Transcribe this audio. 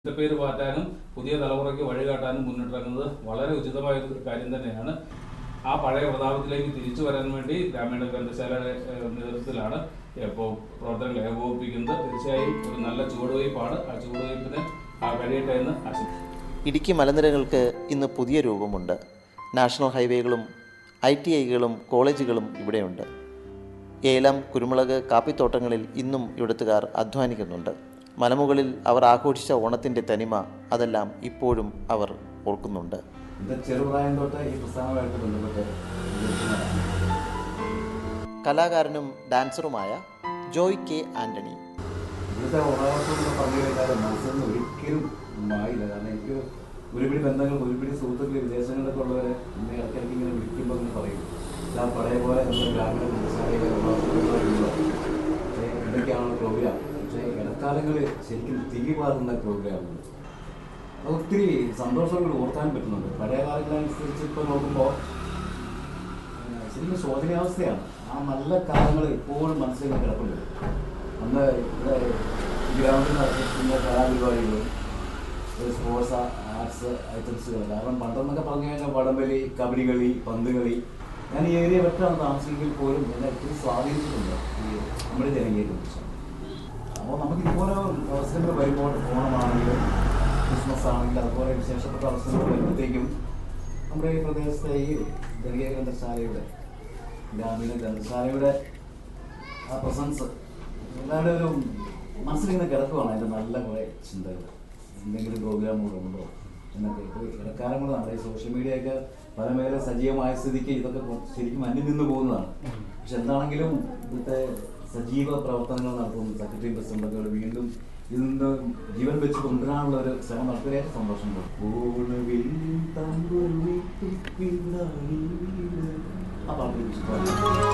പേര് മാറ്റാനും പുതിയ തലമുറയ്ക്ക് വഴികാട്ടാനും മുന്നിട്ടിറങ്ങുന്നത് വളരെ ഉചിതമായ ഒരു കാര്യം തന്നെയാണ് ആ പഴയ പ്രതാപത്തിലേക്ക് തിരിച്ചു വരാൻ വേണ്ടി ഗ്രാമീണ ഗ്രന്ഥശാലയുടെ ഏഹ്, നേതൃത്വത്തിലാണ് ഇപ്പോൾ പ്രവർത്തനങ്ങൾ ഏകോപിപ്പിക്കുന്നത് തീർച്ചയായും ഒരു നല്ല ചുവടുവയ്പ്പാണ് ആ ചുവടുവയ്പ്പിന് ആ കഴിയട്ടെ എന്ന് ആശംസിക്കുന്നു ഇടുക്കി മലനിരകൾക്ക് ഇന്ന് പുതിയ രൂപമുണ്ട് നാഷണൽ ഹൈവേകളും ഐ ടി ഐകളും കോളേജുകളും ഇവിടെയുണ്ട് ഏലം കുരുമുളക് കാപ്പിത്തോട്ടങ്ങളിൽ ഇന്നും ഇവിടുത്തുകാർ അധ്വാനിക്കുന്നുണ്ട് മലമുകളിൽ അവർ ആഘോഷിച്ച ഓണത്തിൻ്റെ തനിമ അതെല്ലാം ഇപ്പോഴും അവർ ഓർക്കുന്നുണ്ട് ഇത് ചെറുപ്രായം തൊട്ട് ഈ പ്രസ്ഥാനമായിട്ട് ബന്ധപ്പെട്ട് ജീവിക്കുന്നതാണ്. കലാകാരനും ഡാൻസറുമായ ജോയ് കെ ആന്റണി ഇവിടുത്തെ ഓണാഘോഷം എന്ന് പറഞ്ഞു കഴിഞ്ഞാൽ മനസ്സിൽ ഒരിക്കലും മായില്ല കാരണം എനിക്ക് ഒരുപിടി ബന്ധങ്ങൾ ഒരുപിടി സുഹൃത്തുക്കൾ വിദേശങ്ങളിലൊക്കെ ഉള്ളവരെ ഇന്ന് ഇടയ്ക്കിടയ്ക്ക് ഇങ്ങനെ വിളിക്കുമ്പോൾ ഇങ്ങനെ പറയും ഞാൻ പഴയ പോലെ നമ്മുടെ ഗ്രാമീണ വ്യവസായിക പക്ഷേ എന്തൊക്കെയാണ് പ്രോഗ്രാം പക്ഷേ ഇടക്കാലങ്ങളിൽ ശരിക്കും തിരി പാറുന്ന പ്രോഗ്രാമുണ്ട് അത് ഒത്തിരി സന്തോഷങ്ങൾ ഓർക്കാൻ പറ്റുന്നുണ്ട് പഴയ കാലങ്ങളനുസരിച്ച് ഇപ്പോൾ നോക്കുമ്പോൾ ഏഹ് ശരിക്കും ശോചനീയാവസ്ഥയാണ് ആ നല്ല കാലങ്ങൾ ഇപ്പോഴും മനസ്സിൽ കിടപ്പുണ്ട് അന്ന് ഇവിടെ ഗ്രൗണ്ടിൽ നടത്തിക്കുന്ന കലാപരിപാടികളും ഒരു സ്പോർട്സ് ആർട്സ് ഐറ്റംസുകൾ കാരണം പണ്ടെന്നൊക്കെ പറഞ്ഞു കഴിഞ്ഞാൽ വടംവലി കബഡി കളി പന്ത് കളി ഞാൻ ഈ ഏരിയ വെട്ടാണ് താമസിക്കുമെങ്കിൽ പോലും എന്നെ ഒത്തിരി സ്വാധീനിച്ചിട്ടുണ്ട് ഈ നമ്മുടെ ജനകീയത്തെ കുറിച്ച് അപ്പോൾ നമുക്ക് ഇതുപോലെ അവസരങ്ങൾ വരുമ്പോൾ ഓണമാണെങ്കിലും ക്രിസ്മസ് ആണെങ്കിലും അതുപോലെ വിശേഷപ്പെട്ട അവസരങ്ങൾ വരുമ്പോഴത്തേക്കും നമ്മുടെ ഈ പ്രദേശത്തെ ഈ ജനകീയ ഗ്രന്ഥശാലയുടെ ഗ്രാമീണ ഗ്രന്ഥശാലയുടെ ആ പ്രസൻസ് എല്ലാവരുടെ ഒരു മനസ്സിലിങ്ങനെ കിടക്കുവാണ് അതിൻ്റെ നല്ല കുറേ ചിന്തകൾ എന്തെങ്കിലും പ്രോഗ്രാമുകളുണ്ടോ എന്നൊക്കെ ഇപ്പോൾ ഇടക്കാലം കൂടെ നമ്മുടെ ഈ സോഷ്യൽ മീഡിയ ഒക്കെ പല മേഖല സജീവമായ സ്ഥിതിക്ക് ഇതൊക്കെ കൊ- ശരിക്കും അന്യം നിന്ന് പോകുന്നതാണ് പക്ഷെ എന്താണെങ്കിലും ഇവിടുത്തെ സജീവ പ്രവർത്തനങ്ങൾ നടത്തുന്നു സെക്രട്ടറി പ്രസിഡന്റൊക്കെ വീണ്ടും ഇതിന്ന് ജീവൻ വെച്ച് കൊണ്ടുവരാനുള്ള ഒരു ശ്രമം നടത്തിയ സന്തോഷമുണ്ട് പൂണവിൽ തമ്പുരു വീട്ടിൽ പിന്നാലെ. ആ പാട്ട് എനിക്ക് ഇഷ്ടമാണ്